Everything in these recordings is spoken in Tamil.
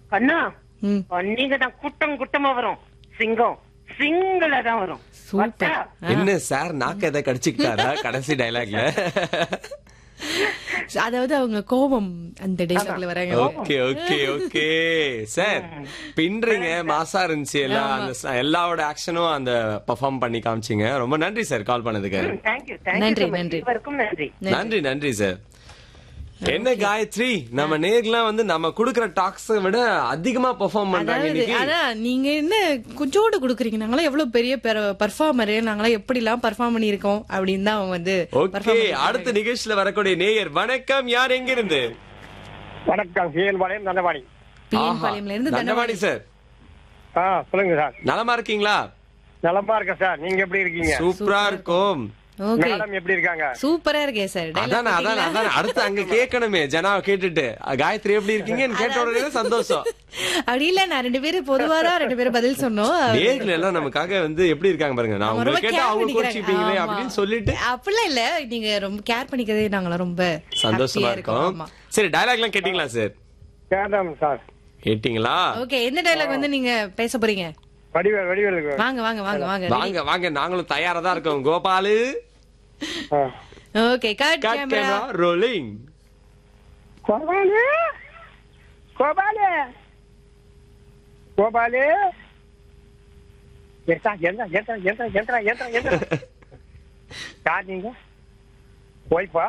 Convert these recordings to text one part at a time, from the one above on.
கண்ணா ம் நீங்க தான் கூட்டம் கூட்டமா வரும் சிங்கம் சிங்கள தான் வரும் சூப்பர் வட்டா? என்ன சார் நாக்க எதை கடிச்சுக்கிட்டாரா கடைசி டைலாக்ல அதாவது அவங்க கோபம் அந்த டைலாக்ல வராங்க ஓகே ஓகே ஓகே சார் பின்றீங்க மாசா இருந்துச்சு எல்லாம் அந்த ச- எல்லாவோட ஆக்ஷனும் அந்த பெர்ஃபார்ம் பண்ணி காமிச்சீங்க ரொம்ப நன்றி சார் கால் பண்ணதுக்கு ம், thank you, thank you நன்றி, so much. நன்றி. இருவருக்கும் நன்றி நன்றி நன்றி சார் என்ன காயத்ரி நம்ம நேர்லாம் வந்து நம்ம குடுக்கற டாக்ஸ விட அதிகமா பெர்ஃபார்ம் பண்றாங்க அதாவது இன்னைக்கு அதான் நீங்க என்ன கொஞ்சோடு குடுக்குறீங்க நாங்களாம் எவ்வளவு பெரிய பர்ஃபார்மர் நாங்களாம் எப்படி எல்லாம் பர்ஃபார்ம் பண்ணிருக்கோம் அப்படின்னு தான் அவங்க வந்து ஓகே perform பண்ணிருக்காங்க. அடுத்த நிகழ்ச்சியில வரக்கூடிய நேயர் வணக்கம் யார் எங்க இருந்து வணக்கம் சிஎல்பாளையம் தண்டபாணி பிஎன் பாளையம்ல இருந்து தண்டவாணி தண்டவாணி சார் ஆ சொல்லுங்க சார் நலமா இருக்கீங்களா நலமா இருக்கேன் சார் நீங்க எப்படி இருக்கீங்க சூப்பரா இருக்கும் ஓகே மேடம் எப்படி இருக்காங்க சூப்பரா இருக்கேன் சார் அதானே அதானே அதானே அடுத்து அங்க கேட்கணுமே ஜனாவை கேட்டுட்டு காயத்ரி எப்படி இருக்கீங்கன்னு கேட்ட உடனே சந்தோஷம் அப்படி இல்ல நான் ரெண்டு பேரும் பொதுவாரா ரெண்டு பேரும் பதில் சொன்னோம் நேர்ல எல்லாம் நமக்காக வந்து எப்படி இருக்காங்க பாருங்க நான் அவங்க உங்களை ரொம்ப கேட்டா care அவங்க பண்ணிக்கிறாங்க. கோச்சிப்பீங்களே ஆமா. அப்படின்னு சொல்லிட்டு அப்படிலாம் இல்ல நீங்க ரொம்ப கேர் பண்ணிக்கிறதே நாங்களாம் ரொம்ப சந்தோஷமா happy-ஆ இருக்கும் ஆமா. சரி டயலாக் எல்லாம் கேட்டீங்களா சார் கேட்டோம் சார் கேட்டீங்களா ஓகே என்ன டைலாக் வந்து நீங்க பேச போறீங்க வடிவேல் வடிவேலுக்கு வாங்க வாங்க வாங்க வாங்க வாங்க வாங்க நாங்களும் தயாரா தான் இருக்கோம் கோபாலு ஆ. Okay cut cut camera camera rolling Gopalu Gopalu Gopalu எத்தா எந்த எந்த எந்த எந்த எந்த எந்த யார் நீங்க ஒய்ஃபா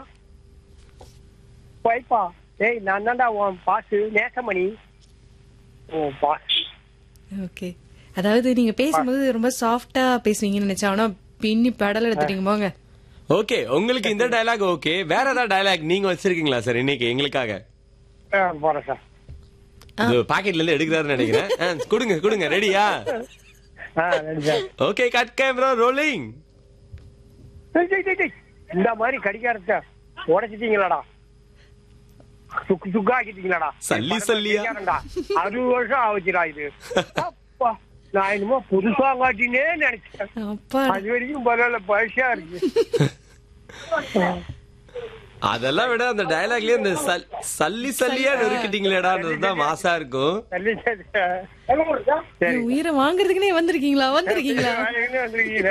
ஒய்ஃபா ஏய் நான் தான்டா உன் பாசு நேசமணி உன் பாஸ் ஓகே அதாவது நீங்க பேசும்போது ரொம்ப சாஃப்டா பேசுவீங்கன்னு நினைச்சேன் ஆனா பின்னி பெடல் எடுத்துட்டீங்க போங்க ஓகே உங்களுக்கு இந்த டயலாக் ஓகே வேற ஏதாவது டயலாக் நீங்க வச்சிருக்கீங்களா சார் இன்னைக்கு எங்களுக்காக ஆ, போறேன் சார் இது பாக்கெட்ல இருந்து எடுக்கிறாருன்னு நினைக்கிறேன் ஆ, கொடுங்க கொடுங்க ரெடியா ஆ ready sir okay cut camera rolling டேய், டேய், டேய், டேய். இந்த மாதிரி கடிகாரத்தை உடைச்சிட்டீங்களாடா சுக்கு சுக்கா ஆக்கிட்டீங்களாடா சல்லி சல்லியா? கடிகாரம்டா. அறுபது வருஷம் ஆகுச்சுடா இது அப்பா நான் என்னமோ புதுசா காட்டினே நினைச்சேன் அப்பா அது வரைக்கும் பரவாயில்ல பழசா இருக்கு அதெல்லாம் விட அந்த டயலாக்லயே இந்த சல்- சல்லி சல்லியா நொறுக்கிட்டீங்களேடான்றது தான் மாசா இருக்கும் சல்லி சல்லி. சரி என் உயிரை வாங்குறதுக்குனே வந்திருக்கீங்களா வந்திருக்கீங்களா எங்க வந்திருக்கீங்க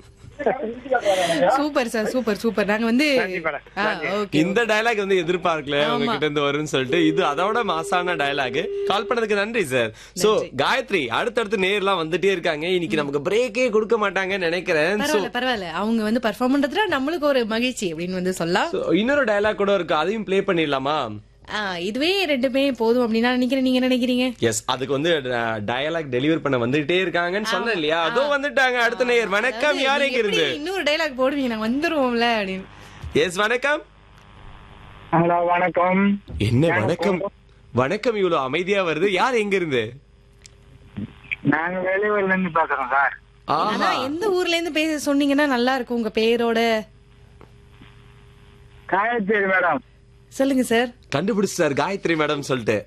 சூப்பர் சார் சூப்பர் சூப்பர் நாங்க வந்து நன்றி மேடம். ஆ, ஓகே இந்த டயலாக் வந்து எதிர்பார்க்கல ஆமா. உங்ககிட்ட இருந்து வரும்னு சொல்லிட்டு இது அதோட மாசான டயலாக் கால் பண்ணதுக்கு நன்றி சார் சோ காயத்ரி அடுத்தடுத்து நேர்லாம் வந்துட்டே இருக்காங்க இன்னைக்கு நமக்கு பிரேக்கே கொடுக்க மாட்டாங்கன்னு நினைக்கிறேன் சோ பரவாயில்ல பரவாயில்ல அவங்க வந்து பர்ஃபார்ம் பண்றதுல நம்மளுக்கு ஒரு மகிழ்ச்சி அப்படின்னு வந்து சொல்லலாம் so, இன்னொரு டயலாக் கூட இருக்கு அதையும் ப்ளே பண்ணிடலாமா ஆ, இதுவே ரெண்டுமே போதும் அப்படின்னு நான் நினைக்கிறேன் நீங்க என்ன நினைக்கிறீங்க எஸ் அதுக்கு வந்து டயலாக் டெலிவர் பண்ண வந்துட்டே இருக்காங்கன்னு சொன்னேன் இல்லையா அதோ வந்துட்டாங்க அடுத்த நேயர் வணக்கம் யார் நீங்க எங்க இருந்து எப்படி இன்னொரு டைலாக் போடுவீங்க நாங்க வந்துருவோம்ல அப்படின்னு எஸ் வணக்கம் ஹலோ வணக்கம் என்ன வணக்கம் வணக்கம் இவ்வளவு அமைதியா வருது யார் எங்க இருந்து நாங்க வெளியூர்ல இருந்து பேசுறோம் சார் ஆஹா ஆனா எந்த ஊர்ல இருந்து பேச சொன்னீங்கன்னா நல்லா இருக்கும் உங்க பேரோட காயத்ரி மேடம் சொல்லுங்க சார் கண்டுபிடிச்சார் காயத்ரி மேடம் சொல்லிட்டு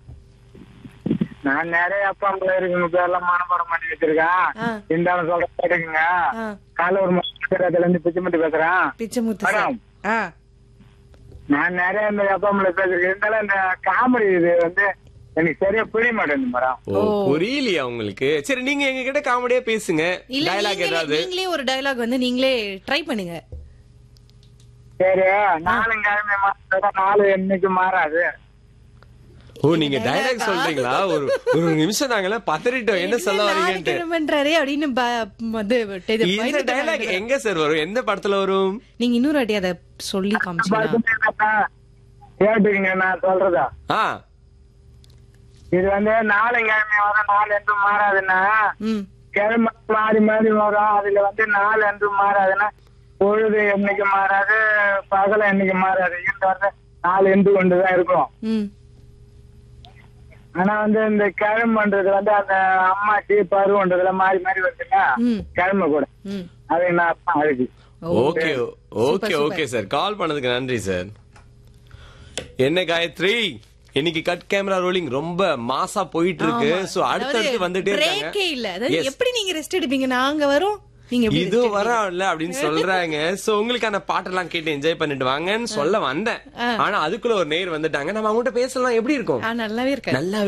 நான் நிறைய அப்பா அம்மா இருக்குங்க பேர்லாம் மனப்பாடம் பண்ணி ஆ. வச்சிருக்கேன் இருந்தாலும் சொல்ற கேட்டுக்குங்க ஆ, காலைல ஒரு மாசத்துல இருந்து பிச்சைமட்டி பேசுறேன் பிச்சைமுத்து சார் மேடம். ஆ நான் நிறைய இந்த அப்பா அம்மா பேசிருக்கேன் இருந்தாலும் இந்த காமெடி இது வந்து எனக்கு சரியா புரிய மாட்டேங்குது மேடம் ஓ புரியலையா உங்களுக்கு சரி நீங்க எங்க கிட்ட காமெடியா பேசுங்க இல்ல டயலாக் நீங்களே ஏதாவது நீங்களே ஒரு டயலாக் வந்து நீங்களே ட்ரை பண்ணுங்க சரி நாளும் கிழமை மாசம் நாலு என்னைக்கு மாறாது ஓ நீங்க டயலாக் சொல்றீங்களா ஒரு ஒரு நிமிஷம் நாங்கெல்லாம் பதறிட்டோம் என்ன சொல்ல வரீங்கன்ட்டு பண்றாரு அப்படின்னு ப- வந்து இது இந்த பயந்துட்டு டயலாக் பயந்துட்டு. எங்க சார் வரும் எந்த படத்துல வரும் நீங்க இன்னொரு வாட்டி அதை சொல்லி காமிச்சீங்கன்னா கேட்டுக்கங்க நான் சொல்றதா ஆ இது வந்து நாளும் கிழமை வரும் நாலு என்று மாறாதுன்னா ம் கிழமை மாறி மாறி வரும் அதுல வந்து நாலு என்று மாறாதுன்னா பொழுது என்னைக்கு மாறாது பகல என்னைக்கு மாறாது இந்த வருஷம் நாலு என்று கொண்டுதான் இருக்கும் ம் ஆனா வந்து இந்த கிழமைன்றது வந்து அந்த அம்மாச்சி பருவன்றதுல மாறி மாறி வருதுங்க ம் கிழமை கூட ம் அது நான் அழகு okay okay super. Okay sir call பண்ணதுக்கு நன்றி சார் என்ன காயத்ரி இன்னைக்கு கட் கேமரா ரோலிங் ரொம்ப மாசா போயிட்டு இருக்கு ஆமா. சோ அடுத்தடுத்து அதாவது வந்துட்டே இருக்காங்க break-ஏ இல்ல அதாவது Yes. எப்படி நீங்க ரெஸ்ட் எடுப்பீங்க நாங்க வரோம் நீங்க எப்படி இது rest எடுப்பீங்க? வரல அப்படின்னு சொல்றாங்க சோ உங்களுக்கான பாட்டெல்லாம் கேட்டு என்ஜாய் பண்ணிட்டு வாங்கன்னு சொல்ல வந்தேன் ஆனா அதுக்குள்ள ஒரு நேர் வந்துட்டாங்க நம்ம அவங்ககிட்ட பேசலாம் எப்படி இருக்கும் ஆ, நல்லாவே இருக்க நல்லா